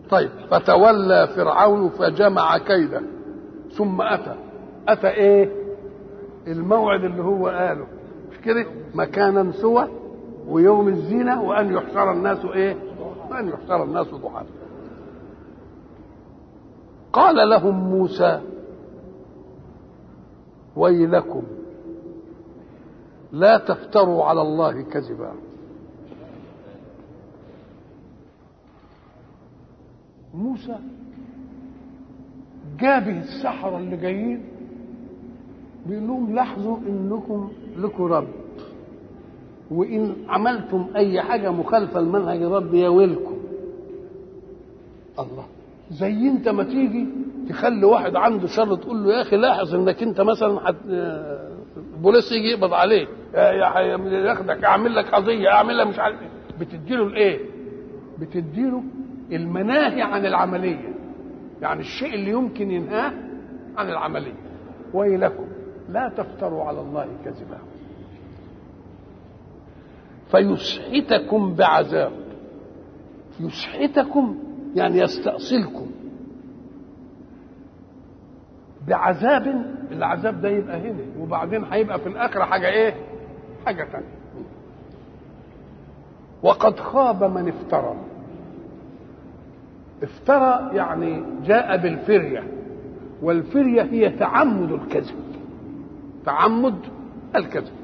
طيب فتولى فرعون فجمع كيده ثم اتى اتى ايه الموعد اللي هو قاله مش كده مكانا سوى ويوم الزينه وان يحشر الناس ايه وان يحشر الناس ضحى قال لهم موسى ويلكم لا تفتروا على الله كذبا موسى جابه السحرة اللي جايين بيقول لهم لاحظوا انكم لكم رب وان عملتم اي حاجه مخالفه لمنهج رب يا ويلكم الله زي انت ما تيجي تخلي واحد عنده شر تقول له يا اخي لاحظ انك انت مثلا حت... البوليس يجي يقبض عليك ياخدك اعمل لك قضيه اعمل لك مش عارف بتديله الايه؟ بتديله المناهي عن العمليه يعني الشيء اللي يمكن ينهاه عن العمليه ويلكم لا تفتروا على الله كذبا فيسحتكم بعذاب يسحتكم يعني يستأصلكم بعذاب العذاب ده يبقى هنا وبعدين هيبقى في الآخرة حاجة إيه؟ حاجة تانية وقد خاب من افترى افترى يعني جاء بالفرية والفرية هي تعمد الكذب تعمد الكذب